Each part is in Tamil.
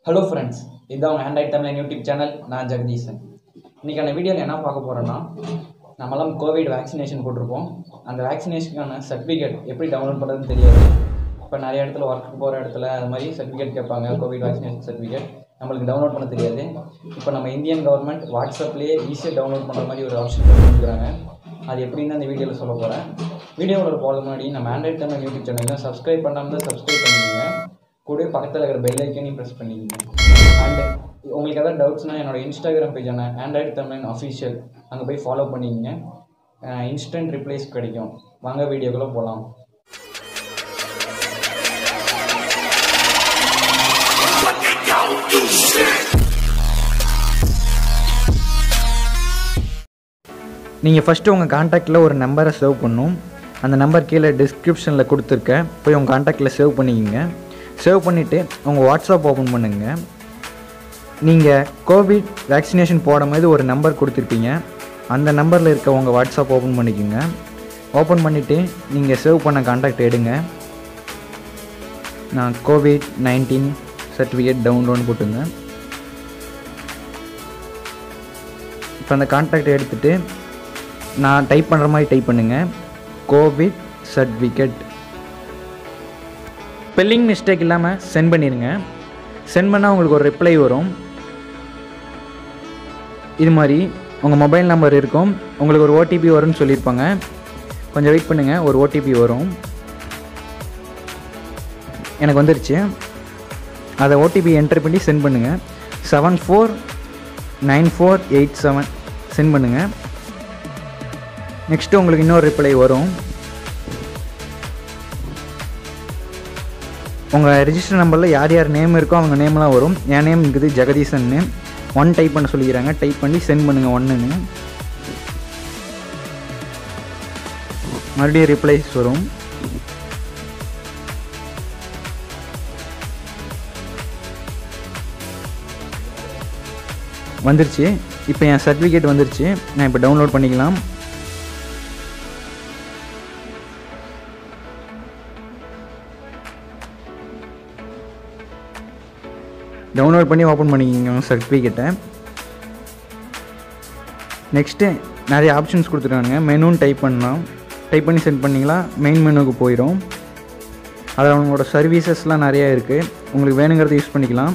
ஹலோ ஃப்ரெண்ட்ஸ் இதுதான் உங்கள் ஹேண்ட் தமிழ் யூடியூப் சேனல் நான் ஜெகதீசன் இன்றைக்கான வீடியோவில் என்ன பார்க்க போகிறோன்னா நம்மலாம் கோவிட் வேக்சினேஷன் போட்டிருப்போம் அந்த வேக்சினேஷனுக்கான சர்டிஃபிகேட் எப்படி டவுன்லோட் பண்ணுறதுன்னு தெரியாது இப்போ நிறைய இடத்துல ஒர்க்கு போகிற இடத்துல அது மாதிரி சர்டிஃபிகேட் கேட்பாங்க கோவிட் வேக்சினேஷன் சர்டிஃபிகேட் நம்மளுக்கு டவுன்லோட் பண்ண தெரியாது இப்போ நம்ம இந்தியன் கவர்மெண்ட் வாட்ஸ்அப்லேயே ஈஸியாக டவுன்லோட் பண்ணுற மாதிரி ஒரு ஆப்ஷன் கொடுக்குறாங்க அது எப்படின்னு அந்த வீடியோவில் சொல்ல போகிறேன் வீடியோவோட போகிற முன்னாடி நம்ம ஆண்ட்ராய்ட் தமிழ் யூடியூப் சேனலில் சப்ஸ்கிரைப் பண்ணாமல் தான் சப்ஸ்கிரைப் பண்ணிக்கோங்க கூடவே பக்கத்தில் இருக்கிற பெல் ஐக்கனையும் ப்ரெஸ் பண்ணிக்கோங்க அண்ட் உங்களுக்கு ஏதாவது டவுட்ஸ்னால் என்னோட இன்ஸ்டாகிராம் பேஜான ஆண்ட்ராய்டு தமிழ் அஃபிஷியல் அங்கே போய் ஃபாலோ பண்ணிக்கங்க இன்ஸ்டன்ட் ரிப்ளைஸ் கிடைக்கும் வாங்க வீடியோக்குள்ளே போகலாம் நீங்கள் ஃபஸ்ட்டு உங்கள் காண்டாக்டில் ஒரு நம்பரை சேவ் பண்ணும் அந்த நம்பர் கீழே டிஸ்கிரிப்ஷனில் கொடுத்துருக்கேன் போய் உங்கள் காண்டாக்டில் சேவ் பண்ணிக்கோங்க சேவ் பண்ணிவிட்டு உங்கள் வாட்ஸ்அப் ஓப்பன் பண்ணுங்க நீங்கள் கோவிட் வேக்சினேஷன் போடும்போது ஒரு நம்பர் கொடுத்துருப்பீங்க அந்த நம்பரில் இருக்க உங்கள் வாட்ஸ்அப் ஓப்பன் பண்ணிக்கோங்க ஓப்பன் பண்ணிவிட்டு நீங்கள் சேவ் பண்ண காண்டாக்ட் எடுங்க நான் கோவிட் நைன்டீன் சர்டிஃபிகேட் டவுன்லோட்னு போட்டுங்க இப்போ அந்த காண்டாக்ட் எடுத்துகிட்டு நான் டைப் பண்ணுற மாதிரி டைப் பண்ணுங்கள் கோவிட் சர்டிஃபிகேட் ஸ்பெல்லிங் மிஸ்டேக் இல்லாமல் சென்ட் பண்ணிடுங்க சென்ட் பண்ணால் உங்களுக்கு ஒரு ரிப்ளை வரும் இது மாதிரி உங்கள் மொபைல் நம்பர் இருக்கும் உங்களுக்கு ஒரு ஓடிபி வரும்னு சொல்லியிருப்பாங்க கொஞ்சம் வெயிட் பண்ணுங்கள் ஒரு ஓடிபி வரும் எனக்கு வந்துருச்சு அதை ஓடிபி என்டர் பண்ணி சென்ட் பண்ணுங்கள் seven four nine four eight seven send பண்ணுங்கள் நெக்ஸ்ட்டு உங்களுக்கு இன்னொரு ரிப்ளை வரும் உங்கள் ரெஜிஸ்டர் நம்பரில் யார் யார் நேம் இருக்கோ அவங்க நேம்லாம் வரும் என் நேம் இருக்குது ஜெகதீசன்னு ஒன் டைப் பண்ண சொல்லிக்கிறாங்க டைப் பண்ணி சென்ட் பண்ணுங்கள் ஒன்றுன்னு மறுபடியும் ரிப்ளைஸ் வரும் வந்துருச்சு இப்போ என் சர்டிஃபிகேட் வந்துருச்சு நான் இப்போ டவுன்லோட் பண்ணிக்கலாம் டவுன்லோட் பண்ணி ஓப்பன் பண்ணிக்கிங்க சர்டிஃபிகேட்டை நெக்ஸ்ட்டு நிறைய ஆப்ஷன்ஸ் கொடுத்துருக்காங்க மெனுன்னு டைப் பண்ணலாம் டைப் பண்ணி சென்ட் பண்ணிங்களா மெயின் மெனுக்கு போயிடும் அதில் அவங்களோட சர்வீசஸ்லாம் நிறையா இருக்குது உங்களுக்கு வேணுங்கிறத யூஸ் பண்ணிக்கலாம்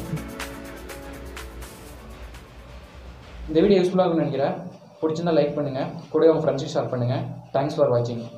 இந்த வீடியோ யூஸ்ஃபுல்லாக இருக்கும்னு நினைக்கிறேன் பிடிச்சிருந்தா லைக் பண்ணுங்கள் கூட உங்கள் ஃப்ரெண்ட்ஸுக்கு ஷேர் பண்ணுங்கள் தேங்க்ஸ் ஃபார் வாட்சிங்